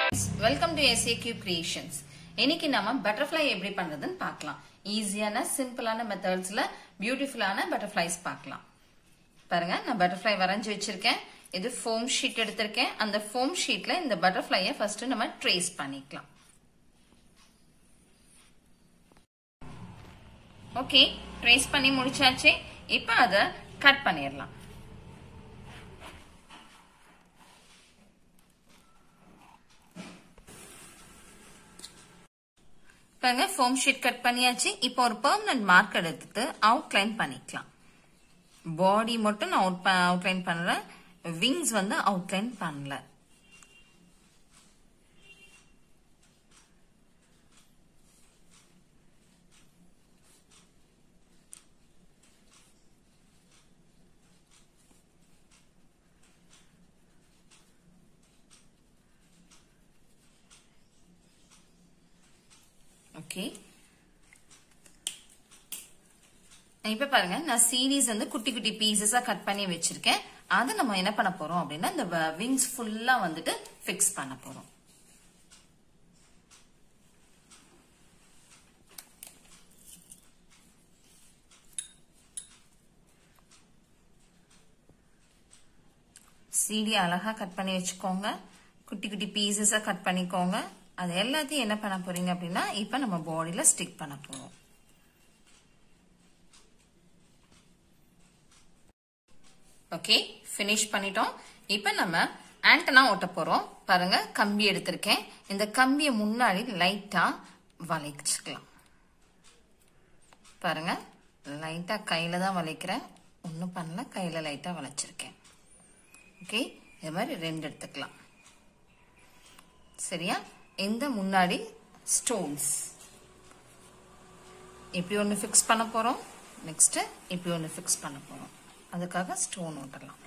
welcome to எஸ்ஏக்யூ creations இன்னைக்கு நம்ம butterfly எப்படி பண்றதுன்னு பார்க்கலாம் ஈஸியான சிம்பிளான மெத்தட்ஸ்ல பியூட்டிஃபுல்லான பட்டர்ஃப்ளைஸ் பார்க்கலாம் பாருங்க நான் பட்டர்ஃப்ளை வரைஞ்சு வச்சிருக்கேன் இது ஃபோம் ஷீட் எடுத்திருக்கேன் அந்த ஃபோம் ஷீட்ல இந்த பட்டர்ஃப்ளைய ஃபர்ஸ்ட் நம்ம ட்ரேஸ் பண்ணிக்கலாம் ஓகே ட்ரேஸ் பண்ணி முடிச்சாச்சு இப்போ அதை கட் பண்ணிடலாம் பாருங்க ஃபோம் ஷீட் கட் பண்ணியாச்சு இப்போ ஒரு பெர்மனன்ட் மார்க் எடுத்துட்டு அவுட்லைன் பண்ணிக்கலாம் பாடி மட்டும் நான் அவுட் அவுட்லைன் பண்றேன் விங்ஸ் வந்து அவுட்லைன் பண்ணல ஓகே இப்ப பாருங்க நான் சீரீஸ் வந்து குட்டி குட்டி பீசஸா கட் பண்ணி வச்சிருக்கேன் அதை நம்ம என்ன பண்ண போறோம் அப்படின்னா இந்த விங்ஸ் ஃபுல்லா வந்துட்டு ஃபிக்ஸ் பண்ண போறோம் சீடி அழகா கட் பண்ணி வச்சுக்கோங்க குட்டி குட்டி பீசஸா கட் பண்ணிக்கோங்க அது எல்லாத்தையும் என்ன பண்ண போறீங்க அப்படின்னா இப்ப நம்ம பாடியில ஸ்டிக் பண்ண போறோம் ஓகே ஃபினிஷ் பண்ணிட்டோம் இப்ப நம்ம ஆண்டனா ஓட்ட போறோம் பாருங்க கம்பி எடுத்திருக்கேன் இந்த கம்பியை முன்னாடி லைட்டா வளைச்சுக்கலாம் பாருங்க லைட்டா கையில தான் வளைக்கிறேன் ஒன்றும் பண்ணல கையில லைட்டா வளைச்சிருக்கேன் ஓகே இது மாதிரி ரெண்டு எடுத்துக்கலாம் சரியா இந்த முன்னாடி ஸ்டோன்ஸ் இப்படி ஒன்று ஃபிக்ஸ் பண்ண போகிறோம் நெக்ஸ்ட் இப்படி ஒன்று ஃபிக்ஸ் பண்ண போகிறோம் அதுக்காக ஸ்டோன் ஓட்டலாம்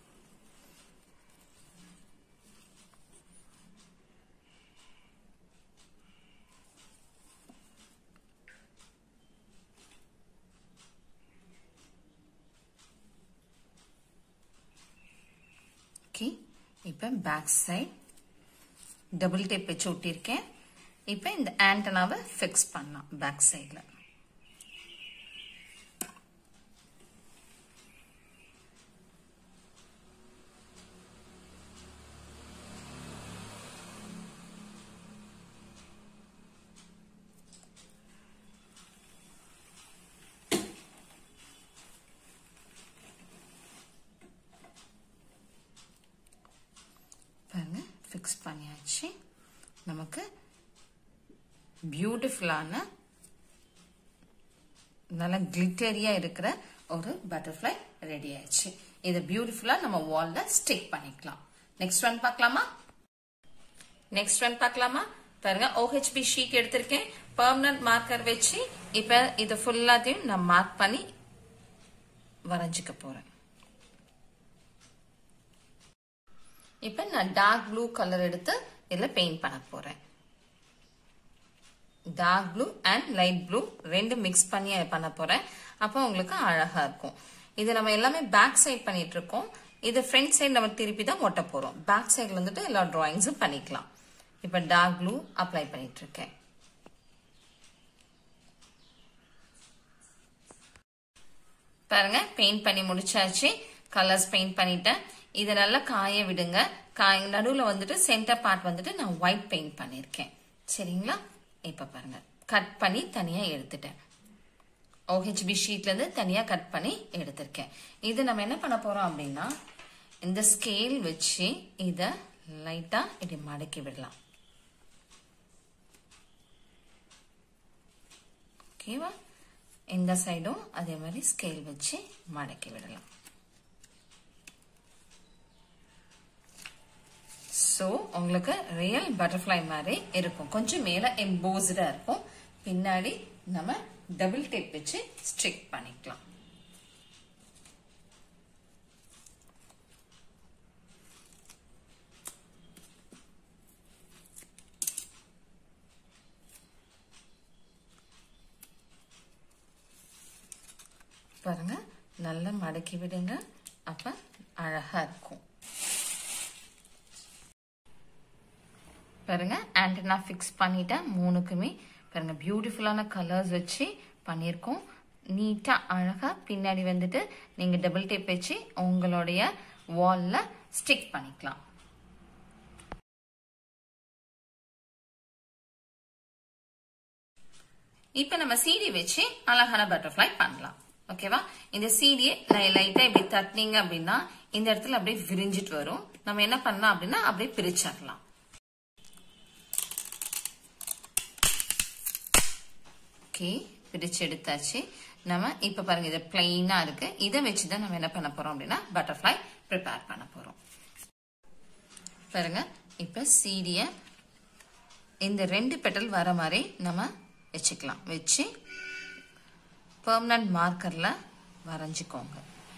ஓகே இப்போ பேக் சைட் டபுள் டேப் வச்சு ஒட்டியிருக்கேன் இப்போ இந்த ஆண்டனாவை ஃபிக்ஸ் பண்ணலாம் பேக் சைடில் பாருங்க ஃபிக்ஸ் பண்ணியாச்சு நமக்கு பியூட்டிஃபுல்லான நல்ல கிளிட்டரியா இருக்கிற ஒரு பட்டர்ஃப்ளை ரெடி ஆயிடுச்சு இதை பியூட்டிஃபுல்லா நம்ம வால்ல ஸ்டிக் பண்ணிக்கலாம் நெக்ஸ்ட் ஒன் பார்க்கலாமா நெக்ஸ்ட் ஒன் பார்க்கலாமா பாருங்க ஓஹெச்பி ஷீட் எடுத்திருக்கேன் பெர்மனன்ட் மார்க்கர் வச்சு இப்ப இது ஃபுல்லாத்தையும் நான் மார்க் பண்ணி வரைஞ்சிக்க போறேன் இப்ப நான் டார்க் ப்ளூ கலர் எடுத்து இதுல பெயிண்ட் பண்ண போறேன் dark blue and light blue ரெண்டு மிக்ஸ் பண்ணி பண்ண போறேன் அப்போ உங்களுக்கு அழகா இருக்கும் இது நம்ம எல்லாமே பேக் சைட் பண்ணிட்டு இருக்கோம் இது ஃப்ரண்ட் சைடு நம்ம திருப்பி தான் ஒட்ட போறோம் பேக் சைட்ல வந்துட்டு எல்லா டிராயிங்ஸும் பண்ணிக்கலாம் இப்ப டார்க் ப்ளூ அப்ளை பண்ணிட்டு இருக்கேன் பாருங்க பெயிண்ட் பண்ணி முடிச்சாச்சு கலர்ஸ் பெயிண்ட் பண்ணிட்டேன் இதை நல்லா காய விடுங்க காய நடுவில் வந்துட்டு சென்டர் பார்ட் வந்துட்டு நான் ஒயிட் பெயிண்ட் பண்ணியிருக்கேன் சரிங்களா இப்போ பாருங்க கட் பண்ணி தனியாக எடுத்துட்டேன் ஓஹெச்பி ஷீட்ல இருந்து தனியாக கட் பண்ணி எடுத்திருக்கேன் இது நம்ம என்ன பண்ண போறோம் அப்படின்னா இந்த ஸ்கேல் வச்சு இதை லைட்டா இப்படி மடக்கி விடலாம் ஓகேவா இந்த சைடும் அதே மாதிரி ஸ்கேல் வச்சு மடக்கி விடலாம் ஸோ உங்களுக்கு ரியல் பட்டர்ஃப்ளை மாதிரி இருக்கும் கொஞ்சம் மேலே எம்போஸ்டாக இருக்கும் பின்னாடி நம்ம டபுள் டேப் வச்சு ஸ்ட்ரிக் பண்ணிக்கலாம் பாருங்க நல்லா மடக்கி விடுங்க அப்ப அழகா இருக்கும் பாருங்க ஆண்டனா ஃபிக்ஸ் பண்ணிட்டேன் மூணுக்குமே பாருங்க பியூட்டிஃபுல்லான கலர்ஸ் வச்சு பண்ணியிருக்கோம் நீட்டா அழகா பின்னாடி வந்துட்டு நீங்க டபுள் டேப் வச்சு உங்களுடைய வால்ல ஸ்டிக் பண்ணிக்கலாம் இப்ப நம்ம சீடி வச்சு அழகான பட்டர்ஃப்ளை பண்ணலாம் ஓகேவா இந்த சீடியை லைட்டா இப்படி தட்டினீங்க அப்படின்னா இந்த இடத்துல அப்படியே விரிஞ்சிட்டு வரும் நம்ம என்ன பண்ணலாம் அப்படின்னா அப்படியே பிரிச்சிடலாம் ஓகே பிரிச்சு எடுத்தாச்சு நம்ம இப்ப பாருங்க இது பிளைனா இருக்கு இதை வச்சுதான் நம்ம என்ன பண்ண போறோம் அப்படின்னா பட்டர்ஃப்ளை ப்ரிப்பேர் பண்ண போறோம் பாருங்க இப்ப சீடிய இந்த ரெண்டு பெட்டல் வர மாதிரி நம்ம வச்சுக்கலாம் வச்சு பெர்மனன்ட் மார்க்கர்ல வரைஞ்சிக்கோங்க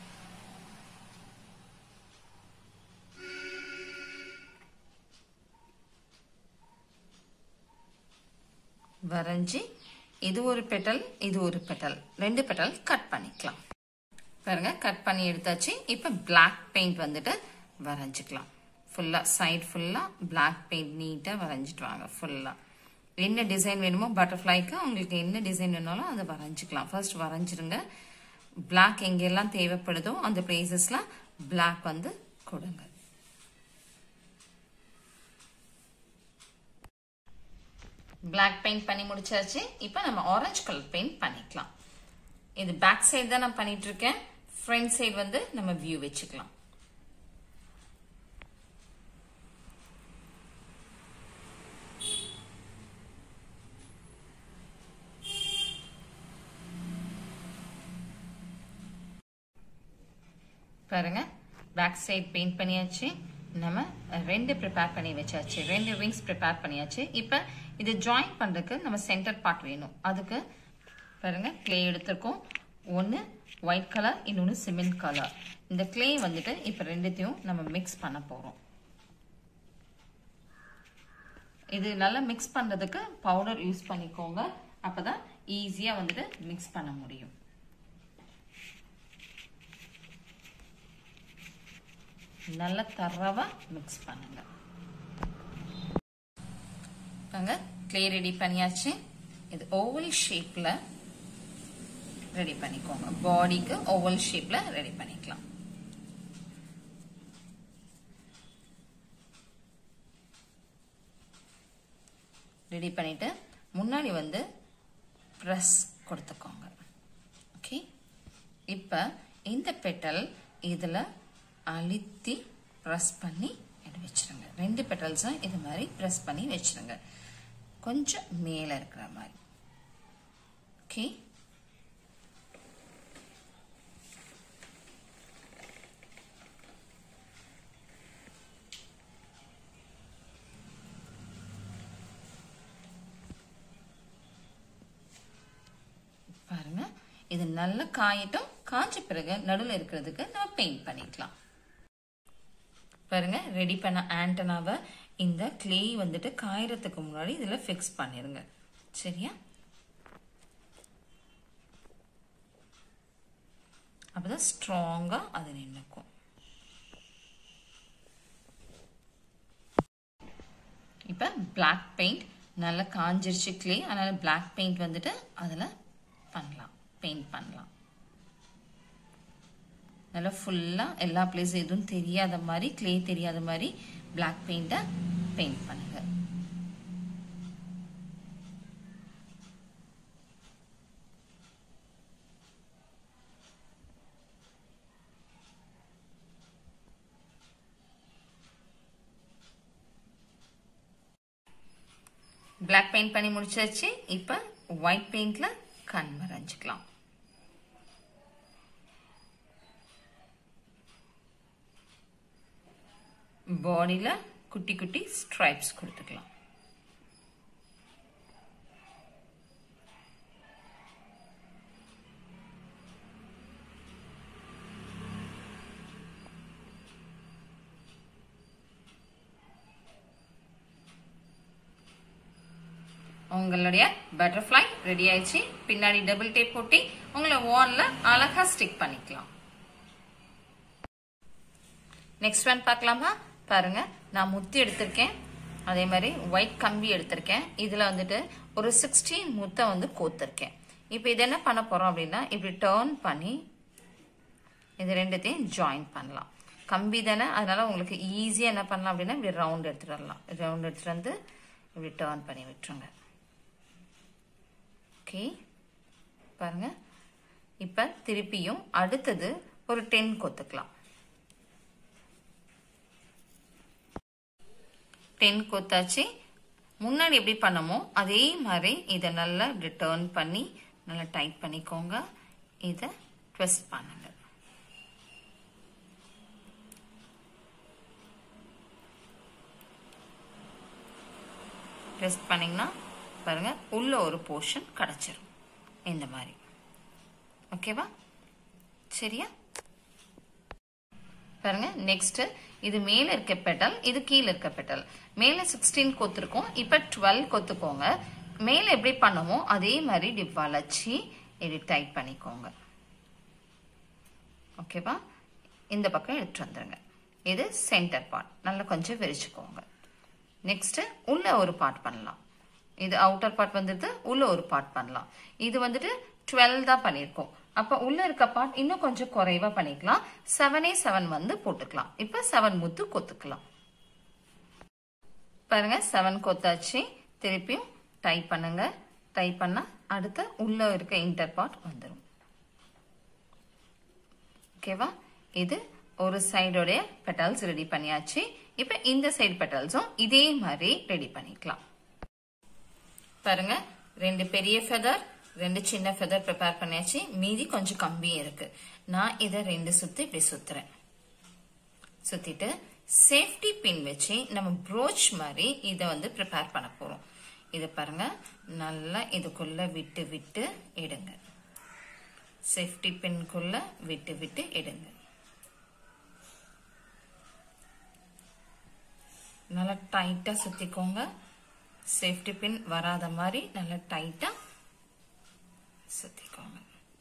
வரைஞ்சி இது ஒரு பெட்டல் இது ஒரு பெட்டல் ரெண்டு பெட்டல் கட் பண்ணிக்கலாம் பாருங்க கட் பண்ணி எடுத்தாச்சு இப்ப பிளாக் பெயிண்ட் வந்துட்டு வரைஞ்சிக்கலாம் ஃபுல்லா சைட் ஃபுல்லா பிளாக் பெயிண்ட் நீட்டா வரைஞ்சிட்டு வாங்க ஃபுல்லா என்ன டிசைன் வேணுமோ பட்டர்ஃப்ளைக்கு உங்களுக்கு என்ன டிசைன் வேணாலும் அதை வரைஞ்சிக்கலாம் ஃபர்ஸ்ட் வரைஞ்சிருங்க பிளாக் எங்கெல்லாம் தேவைப்படுதோ அந்த பிளேசஸ்ல பிளாக் வந்து கொடுங்க பிளாக் பெயிண்ட் பண்ணி முடிச்சாச்சு இப்போ நம்ம ஆரஞ்சு கலர் பெயிண்ட் பண்ணிக்கலாம் இது பேக் சைடு தான் நான் பண்ணிட்டு இருக்கேன் ஃப்ரண்ட் சைடு வந்து நம்ம வியூ வச்சுக்கலாம் பாருங்க பேக் சைடு பெயிண்ட் பண்ணியாச்சு நம்ம ரெண்டு ப்ரிப்பேர் பண்ணி வச்சாச்சு ரெண்டு விங்ஸ் ப்ரிப்பேர் பண்ணியாச்சு இப்போ இது ஜாயின் பண்ணுறதுக்கு நம்ம சென்டர் பார்ட் வேணும் அதுக்கு பாருங்க கிளே எடுத்திருக்கோம் ஒன்று ஒயிட் கலர் இன்னொன்று சிமெண்ட் கலர் இந்த கிளே வந்துட்டு இப்போ ரெண்டுத்தையும் நம்ம மிக்ஸ் பண்ண போகிறோம் இது நல்லா மிக்ஸ் பண்ணுறதுக்கு பவுடர் யூஸ் பண்ணிக்கோங்க அப்போ தான் ஈஸியாக வந்துட்டு மிக்ஸ் பண்ண முடியும் நல்லா தரவா மிக்ஸ் பண்ணுங்க பாருங்க கிளே ரெடி பண்ணியாச்சு இது ஓவல் ஷேப்ல ரெடி பண்ணிக்கோங்க பாடிக்கு ஓவல் ஷேப்ல ரெடி பண்ணிக்கலாம் ரெடி பண்ணிட்டு முன்னாடி வந்து ப்ரெஸ் கொடுத்துக்கோங்க ஓகே இப்போ இந்த பெட்டல் இதில் அழுத்தி ப்ரெஸ் பண்ணி எடுத்து வச்சிருங்க ரெண்டு பெட்டல்ஸும் இது மாதிரி ப்ரெஸ் பண்ணி வச்சிருங்க கொஞ்சம் மேலே இருக்கிற மாதிரி ஓகே பாருங்க இது நல்லா காயட்டும் காய்ச்ச பிறகு நடுவில் இருக்கிறதுக்கு நம்ம பெயிண்ட் பண்ணிக்கலாம் பாருங்க ரெடி பண்ண ஆண்டனாவை இந்த கிளே வந்துட்டு காயறதுக்கு முன்னாடி இதில் ஃபிக்ஸ் பண்ணிருங்க சரியா அப்பதான் ஸ்ட்ராங்கா அது நின்றுக்கும் இப்போ பிளாக் பெயிண்ட் நல்லா காஞ்சிருச்சு கிளே அதனால பிளாக் பெயிண்ட் வந்துட்டு அதில் பண்ணலாம் பெயிண்ட் பண்ணலாம் நல்லா ஃபுல்லாக எல்லா பிளேஸும் எதுவும் தெரியாத மாதிரி கிளே தெரியாத மாதிரி பிளாக் பெயிண்ட்டை பெயிண்ட் பண்ணுங்க பிளாக் பெயிண்ட் பண்ணி முடிச்சாச்சு இப்போ ஒயிட் பெயிண்ட்ல கண் வரைஞ்சிக்கலாம் பாடியில குட்டி குட்டி ஸ்ட்ரைப்ஸ் கொடுத்துக்கலாம் உங்களுடைய பட்டர்ஃப்ளை ரெடி ஆயிடுச்சு பின்னாடி டபுள் டேப் போட்டி உங்களை வால்ல அழகா ஸ்டிக் பண்ணிக்கலாம் நெக்ஸ்ட் ஒன் பார்க்கலாமா பாருங்க நான் முத்து எடுத்திருக்கேன் அதே மாதிரி ஒயிட் கம்பி எடுத்திருக்கேன் இதுல வந்துட்டு ஒரு சிக்ஸ்டீன் முத்தை வந்து கோத்திருக்கேன் இப்போ இது என்ன பண்ண போறோம் அப்படின்னா இப்படி டேர்ன் பண்ணி இது ரெண்டுத்தையும் ஜாயின் பண்ணலாம் கம்பி தானே அதனால உங்களுக்கு ஈஸியாக என்ன பண்ணலாம் அப்படின்னா இப்படி ரவுண்ட் எடுத்துட்டு வரலாம் ரவுண்ட் எடுத்துட்டு வந்து இப்படி டேர்ன் பண்ணி விட்டுருங்க ஓகே பாருங்க இப்போ திருப்பியும் அடுத்தது ஒரு டென் கொத்துக்கலாம் டென் கொத்தாச்சு முன்னாடி எப்படி பண்ணமோ அதே மாதிரி இதை நல்லா இப்படி டேர்ன் பண்ணி நல்லா டைட் பண்ணிக்கோங்க இதை ட்விஸ்ட் பண்ணுங்க ட்விஸ்ட் பண்ணிங்கன்னா பாருங்க உள்ள ஒரு போர்ஷன் கிடச்சிரும் இந்த மாதிரி ஓகேவா சரியா பாருங்க நெக்ஸ்ட் இது மேல இருக்க பெட்டல் இது கீழே இருக்க பெட்டல் மேல சிக்ஸ்டீன் கொத்துருக்கோம் இப்ப டுவெல் கொத்துக்கோங்க மேல எப்படி பண்ணமோ அதே மாதிரி இப்படி வளைச்சி இப்படி டைட் பண்ணிக்கோங்க ஓகேவா இந்த பக்கம் எடுத்துட்டு வந்துருங்க இது சென்டர் பார்ட் நல்லா கொஞ்சம் விரிச்சுக்கோங்க நெக்ஸ்ட் உள்ள ஒரு பார்ட் பண்ணலாம் இது அவுட்டர் பார்ட் வந்துட்டு உள்ள ஒரு பார்ட் பண்ணலாம் இது வந்துட்டு டுவெல் தான் பண்ணியிருக்கோம் அப்ப உள்ள இருக்க பார்ட் இன்னும் கொஞ்சம் குறைவா பண்ணிக்கலாம் செவனே செவன் வந்து போட்டுக்கலாம் இப்ப செவன் முத்து கொத்துக்கலாம் பாருங்க செவன் கொத்தாச்சு திருப்பியும் டைப் பண்ணுங்க டைப் பண்ணா அடுத்த உள்ள இருக்க இன்டர் பார்ட் வந்துடும் ஓகேவா இது ஒரு சைடோடைய பெட்டல்ஸ் ரெடி பண்ணியாச்சு இப்ப இந்த சைடு பெட்டல்ஸும் இதே மாதிரி ரெடி பண்ணிக்கலாம் பாருங்க ரெண்டு பெரிய ஃபெதர் ரெண்டு சின்ன ஃபெதர் ப்ரிப்பேர் பண்ணியாச்சு மீதி கொஞ்சம் கம்மி இருக்கு நான் இதை ரெண்டு சுத்தி இப்படி சுத்துறேன் சுத்திட்டு சேஃப்டி பின் வச்சு நம்ம ப்ரோச் மாதிரி இதை வந்து ப்ரிப்பேர் பண்ண போறோம் இதை பாருங்க நல்லா இதுக்குள்ள விட்டு விட்டு எடுங்க சேஃப்டி பின்குள்ள விட்டு விட்டு எடுங்க நல்லா டைட்டா சுத்திக்கோங்க சேஃப்டி பின் வராத மாதிரி நல்லா டைட்டா சுத்திக்கோங்க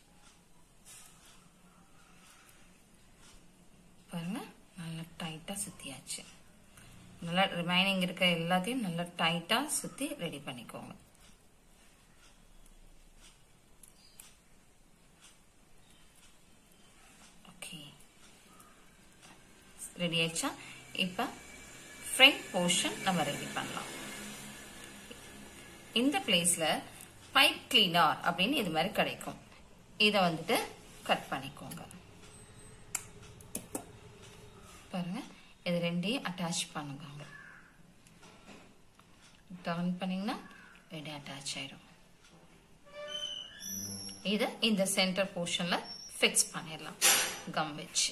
பாருங்க நல்லா டைட்டா சுத்தியாச்சு நல்லா ரிமைனிங் இருக்க எல்லாத்தையும் நல்லா டைட்டா சுத்தி ரெடி பண்ணிக்கோங்க ஓகே ரெடி ஆயிடுச்சா இப்ப ஃப்ரண்ட் போர்ஷன் நம்ம ரெடி பண்ணலாம் இந்த பிளேஸ்ல பைப் கிளீனர் அப்படின்னு இது மாதிரி கிடைக்கும் இதை வந்துட்டு கட் பண்ணிக்கோங்க பாருங்க இது ரெண்டையும் அட்டாச் பண்ணுங்க டர்ன் பண்ணீங்கன்னா ரெடி அட்டாச் ஆயிடும் இதை இந்த சென்டர் போர்ஷன்ல ஃபிக்ஸ் பண்ணிடலாம் கம் வச்சு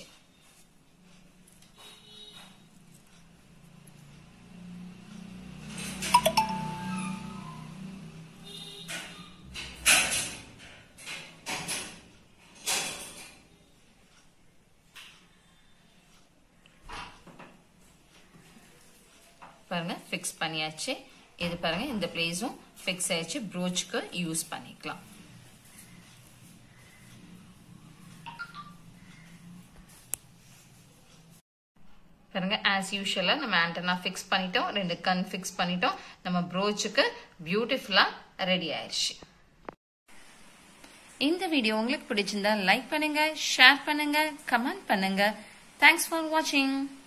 பாருங்க ஃபிக்ஸ் பண்ணியாச்சு இது பாருங்க இந்த பிளேஸும் ஃபிக்ஸ் ஆயிடுச்சு ப்ரோச்சுக்கு யூஸ் பண்ணிக்கலாம் பாருங்க ஆஸ் யூஷுவலா நம்ம ஆண்டனா ஃபிக்ஸ் பண்ணிட்டோம் ரெண்டு கன் ஃபிக்ஸ் பண்ணிட்டோம் நம்ம ப்ரோச்சுக்கு பியூட்டிஃபுல்லா ரெடி ஆயிடுச்சு இந்த வீடியோ உங்களுக்கு பிடிச்சிருந்தா லைக் பண்ணுங்க ஷேர் பண்ணுங்க கமெண்ட் பண்ணுங்க தேங்க்ஸ் ஃபார் வாட்சிங்